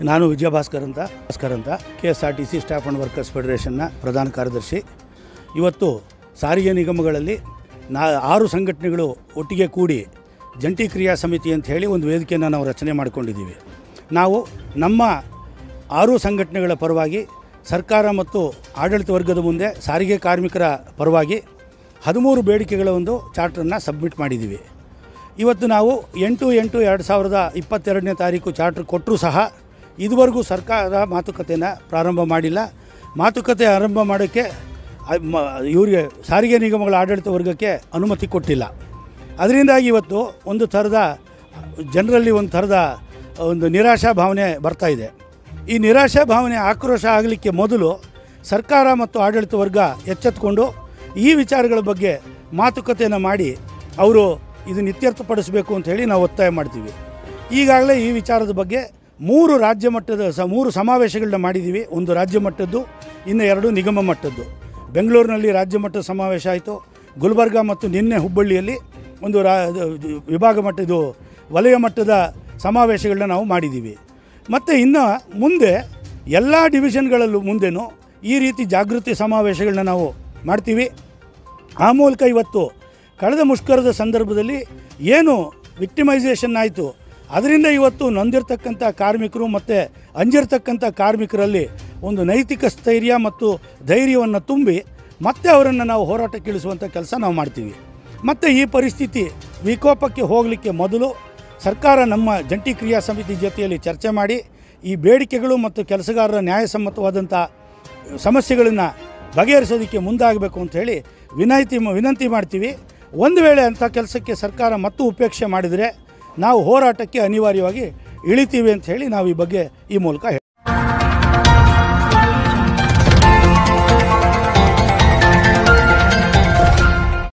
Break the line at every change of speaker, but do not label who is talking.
ನಾನು ವಿಜಯ ಭಾಸ್ಕರ್ ಅಂತ ಭಾಸ್ಕರ್ ಅಂತ K S R T C staff and workers ಫೆಡರೇಷನ್ನ ಪ್ರಧಾನ ಕಾರ್ಯದರ್ಶಿ ಇವತ್ತು ಸಾರಿಗೆ ನಿಗಮಗಳಲ್ಲಿ ನಾ ಆರು ಸಂಘಟನೆಗಳು ಒಟ್ಟಿಗೆ ಕೂಡಿ ಜಂಟಿ ಕ್ರಿಯಾ ಸಮಿತಿ ಅಂತ ಹೇಳಿ ಒಂದು ವೇದಿಕೆಯನ್ನು ನಾವು ರಚನೆ ಮಾಡಿಕೊಂಡಿದ್ದೀವಿ ನಾವು ನಮ್ಮ ಆರು ಸಂಘಟನೆಗಳ ಪರವಾಗಿ ಸರ್ಕಾರ ಮತ್ತು ಆಡಳಿತ ವರ್ಗದ ಮುಂದೆ ಸಾರಿಗೆ ಕಾರ್ಮಿಕರ ಪರವಾಗಿ ಹದಿಮೂರು ಬೇಡಿಕೆಗಳ ಒಂದು ಚಾರ್ಟರನ್ನು ಸಬ್ಮಿಟ್ ಮಾಡಿದ್ದೀವಿ ಇವತ್ತು ನಾವು ಎಂಟು ಎಂಟು ಎರಡು ಸಾವಿರದ ಇಪ್ಪತ್ತೆರಡನೇ ತಾರೀಕು ಚಾರ್ಟರ್ ಕೊಟ್ಟರೂ ಸಹ ಇದುವರೆಗೂ ಸರ್ಕಾರ ಮಾತುಕತೆನ ಪ್ರಾರಂಭ ಮಾಡಿಲ್ಲ ಮಾತುಕತೆ ಆರಂಭ ಮಾಡೋಕ್ಕೆ ಅ- ಮ- ಇವರಿಗೆ ಸಾರಿಗೆ ನಿಗಮಗಳ ಆಡಳಿತ ವರ್ಗಕ್ಕೆ ಅನುಮತಿ ಕೊಟ್ಟಿಲ್ಲ ಅದರಿಂದಾಗಿ ಇವತ್ತು ಒಂದು ಥರದ ಜನರಲ್ಲಿ ಒಂದು ಥರದ ಒಂದು ನಿರಾಶಾ ಭಾವನೆ ಬರ್ತಾ ಇದೆ ಈ ನಿರಾಶಾ ಭಾವನೆ ಆಕ್ರೋಶ ಆಗಲಿಕ್ಕೆ ಮೊದಲು ಸರ್ಕಾರ ಮತ್ತು ಆಡಳಿತ ವರ್ಗ ಎಚ್ಚೆತ್ತುಕೊಂಡು ಈ ವಿಚಾರಗಳ ಬಗ್ಗೆ ಮಾತುಕತೆಯನ್ನು ಮಾಡಿ ಅವರು ಇದನ್ನು ಇತ್ಯರ್ಥಪಡಿಸಬೇಕು ಅಂತ ಹೇಳಿ ನಾವು ಒತ್ತಾಯ ಮಾಡ್ತೀವಿ ಈಗಾಗಲೇ ಈ ವಿಚಾರದ ಬಗ್ಗೆ ಮೂರು ರಾಜ್ಯ ಮಟ್ಟದ ಸ ಮೂರು ಸಮಾವೇಶಗಳನ್ನ ಮಾಡಿದ್ದೀವಿ ಒಂದು ರಾಜ್ಯ ಮಟ್ಟದ್ದು ಇನ್ನು ಎರಡು ನಿಗಮ ಮಟ್ಟದ್ದು ಬೆಂಗಳೂರಿನಲ್ಲಿ ರಾಜ್ಯ ಮಟ್ಟದ ಸಮಾವೇಶ ಆಯಿತು ಗುಲ್ಬರ್ಗ ಮತ್ತು ನಿನ್ನೆ ಹುಬ್ಬಳ್ಳಿಯಲ್ಲಿ ಒಂದು ರಾ ಇದು ವಿಭಾಗ ಮಟ್ಟದ್ದು ವಲಯ ಮಟ್ಟದ ಸಮಾವೇಶಗಳನ್ನ ನಾವು ಮಾಡಿದ್ದೀವಿ ಮತ್ತು ಇನ್ನು ಮುಂದೆ ಎಲ್ಲ ಡಿವಿಷನ್ಗಳಲ್ಲೂ ಮುಂದೆನೂ ಈ ರೀತಿ ಜಾಗೃತಿ ಸಮಾವೇಶಗಳನ್ನ ನಾವು ಮಾಡ್ತೀವಿ ಆ ಮೂಲಕ ಇವತ್ತು ಕಳೆದ ಮುಷ್ಕರದ ಸಂದರ್ಭದಲ್ಲಿ ಏನು ವಿಕ್ಟಿಮೈಸೇಷನ್ ಆಯಿತು ಅದರಿಂದ ಇವತ್ತು ನೊಂದಿರ್ತಕ್ಕಂಥ ಕಾರ್ಮಿಕರು ಮತ್ತು ಅಂಜಿರ್ತಕ್ಕಂಥ ಕಾರ್ಮಿಕರಲ್ಲಿ ಒಂದು ನೈತಿಕ ಸ್ಥೈರ್ಯ ಮತ್ತು ಧೈರ್ಯವನ್ನು ತುಂಬಿ ಮತ್ತೆ ಅವರನ್ನು ನಾವು ಹೋರಾಟಕ್ಕೆ ಇಳಿಸುವಂಥ ಕೆಲಸ ನಾವು ಮಾಡ್ತೀವಿ ಮತ್ತು ಈ ಪರಿಸ್ಥಿತಿ ವಿಕೋಪಕ್ಕೆ ಹೋಗಲಿಕ್ಕೆ ಮೊದಲು ಸರ್ಕಾರ ನಮ್ಮ ಜಂಟಿ ಕ್ರಿಯಾ ಸಮಿತಿ ಜೊತೆಯಲ್ಲಿ ಚರ್ಚೆ ಮಾಡಿ ಈ ಬೇಡಿಕೆಗಳು ಮತ್ತು ಕೆಲಸಗಾರರ ನ್ಯಾಯಸಮ್ಮತವಾದಂಥ ಸಮಸ್ಯೆಗಳನ್ನು ಬಗೆಹರಿಸೋದಕ್ಕೆ ಮುಂದಾಗಬೇಕು ಅಂತ ಹೇಳಿ ವಿನಾಯಿತಿ ವಿನಂತಿ ಮಾಡ್ತೀವಿ ಒಂದು ವೇಳೆ ಅಂಥ ಕೆಲಸಕ್ಕೆ ಸರ್ಕಾರ ಮತ್ತು ಉಪೇಕ್ಷೆ ಮಾಡಿದರೆ ನಾವು ಹೋರಾಟಕ್ಕೆ ಅನಿವಾರ್ಯವಾಗಿ ಇಳಿತೀವಿ ಅಂತ ಹೇಳಿ ನಾವು ಈ ಬಗ್ಗೆ ಈ ಮೂಲಕ ಹೇಳ್ತೀವಿ